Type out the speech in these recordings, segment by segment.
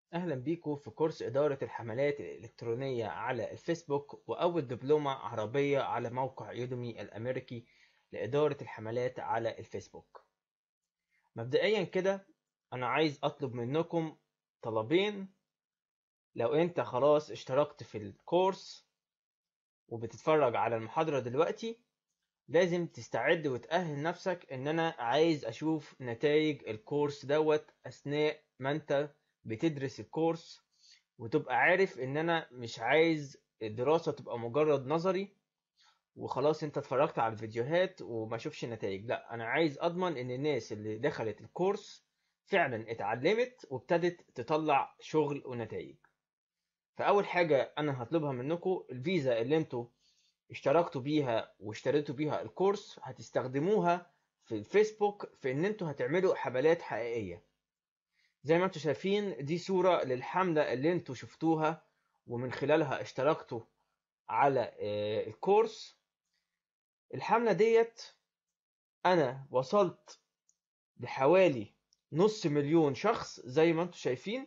أهلا بيكم في كورس إدارة الحملات الإلكترونية على الفيسبوك وأول دبلومة عربية على موقع يودمي الأمريكي لإدارة الحملات على الفيسبوك مبدئيا كده أنا عايز أطلب منكم طلبين لو أنت خلاص اشتركت في الكورس وبتتفرج على المحاضرة دلوقتي لازم تستعد وتأهل نفسك إن أنا عايز أشوف نتائج الكورس دوت أثناء ما أنت بتدرس الكورس وتبقى عارف ان انا مش عايز الدراسة تبقى مجرد نظري وخلاص انت اتفرجت على الفيديوهات وما شوفش النتائج لا انا عايز اضمن ان الناس اللي دخلت الكورس فعلا اتعلمت وابتدت تطلع شغل ونتائج فاول حاجة انا هطلبها منكم الفيزا اللي انتوا اشتركتوا بيها واشتريتوا بيها الكورس هتستخدموها في الفيسبوك في ان انتوا هتعملوا حملات حقيقية زي ما انتم شايفين دي صورة للحملة اللي انتم شفتوها ومن خلالها اشتركتوا على الكورس الحملة ديت انا وصلت لحوالي نص مليون شخص زي ما انتم شايفين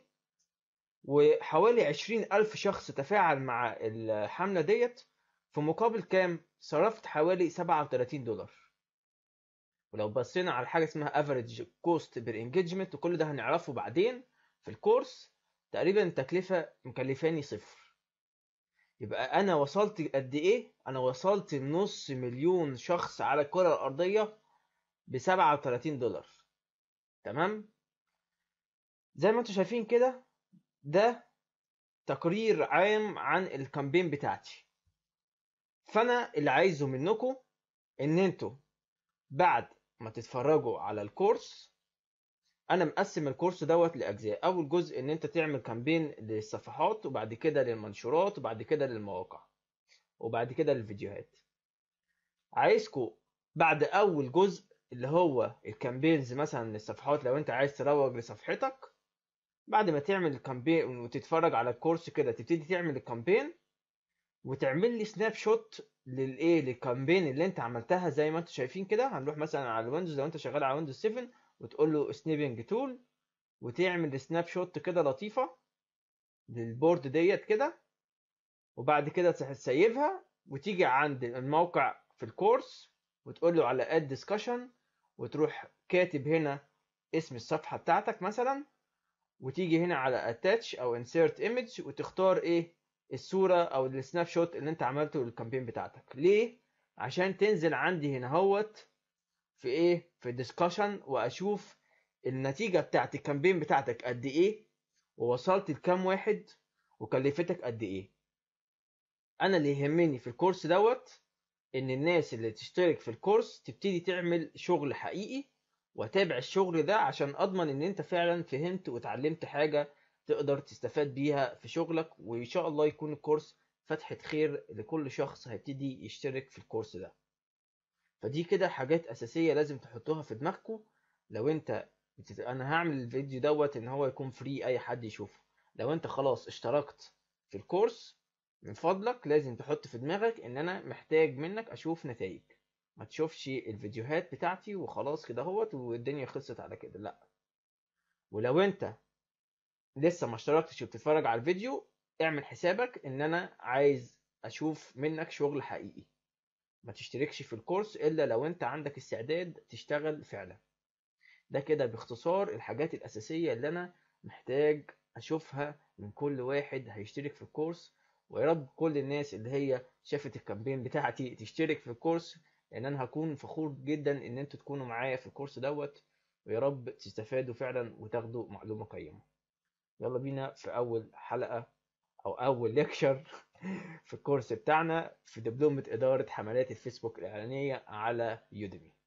وحوالي عشرين ألف شخص تفاعل مع الحملة ديت في مقابل كام؟ صرفت حوالي سبعة وتلاتين دولار ولو بصينا على حاجه اسمها افريج كوست بير انجيجمنت وكل ده هنعرفه بعدين في الكورس تقريبا التكلفه مكلفاني صفر يبقى انا وصلت قد ايه انا وصلت لنص مليون شخص على الكره الارضيه ب 37 دولار تمام زي ما انتم شايفين كده ده تقرير عام عن الكامبين بتاعتي فانا اللي عايزه منكم ان انتوا بعد ما تتفرجوا على الكورس انا مقسم الكورس دوت لاجزاء اول جزء ان انت تعمل كامبين للصفحات وبعد كده للمنشورات وبعد كده للمواقع وبعد كده للفيديوهات عايزكم بعد اول جزء اللي هو الكامبينز مثلا للصفحات لو انت عايز تروج لصفحتك بعد ما تعمل الكامبين وتتفرج على الكورس كده تبتدي تعمل الكامبين وتعمل لي سناب شوت للايه للكامبين اللي انت عملتها زي ما انتم شايفين كده هنروح مثلا على الويندوز لو انت شغال على ويندوز 7 وتقول له سنيبنج تول وتعمل سناب شوت كده لطيفه للبورد ديت كده وبعد كده تسيفها وتيجي عند الموقع في الكورس وتقول له على اد ديسكشن وتروح كاتب هنا اسم الصفحه بتاعتك مثلا وتيجي هنا على اتاتش او انسيرت ايمج وتختار ايه الصوره او السناب شوت اللي انت عملته للكامبين بتاعتك ليه عشان تنزل عندي هنا هوت في ايه في الديسكشن واشوف النتيجه بتاعت الكامبين بتاعتك قد ايه ووصلت لكام واحد وكلفتك قد ايه انا اللي يهمني في الكورس دوت ان الناس اللي تشترك في الكورس تبتدي تعمل شغل حقيقي واتابع الشغل ده عشان اضمن ان انت فعلا فهمت واتعلمت حاجه تقدر تستفاد بيها في شغلك وان شاء الله يكون الكورس فتحة خير لكل شخص هيبتدي يشترك في الكورس ده فدي كده حاجات اساسية لازم تحطوها في دماغكم لو انت بتت... انا هعمل الفيديو دوت ان هو يكون فري اي حد يشوفه لو انت خلاص اشتركت في الكورس من فضلك لازم تحط في دماغك ان انا محتاج منك اشوف نتائج ما تشوفش الفيديوهات بتاعتي وخلاص كده اهوت والدنيا خلصت على كده لا ولو انت لسه ما اشتركتش وبتتفرج على الفيديو اعمل حسابك ان انا عايز اشوف منك شغل حقيقي ما تشتركش في الكورس الا لو انت عندك استعداد تشتغل فعلا ده كده باختصار الحاجات الاساسية اللي انا محتاج اشوفها من كل واحد هيشترك في الكورس ويا رب كل الناس اللي هي شافت الكامبين بتاعتي تشترك في الكورس لان انا هكون فخور جدا ان انتوا تكونوا معايا في الكورس دوت ويا رب تستفادوا فعلا وتاخدوا معلومة قيمة يلا بينا في أول حلقة أو أول ليكشر في الكورس بتاعنا في دبلومة إدارة حملات الفيسبوك الإعلانية على يوديمي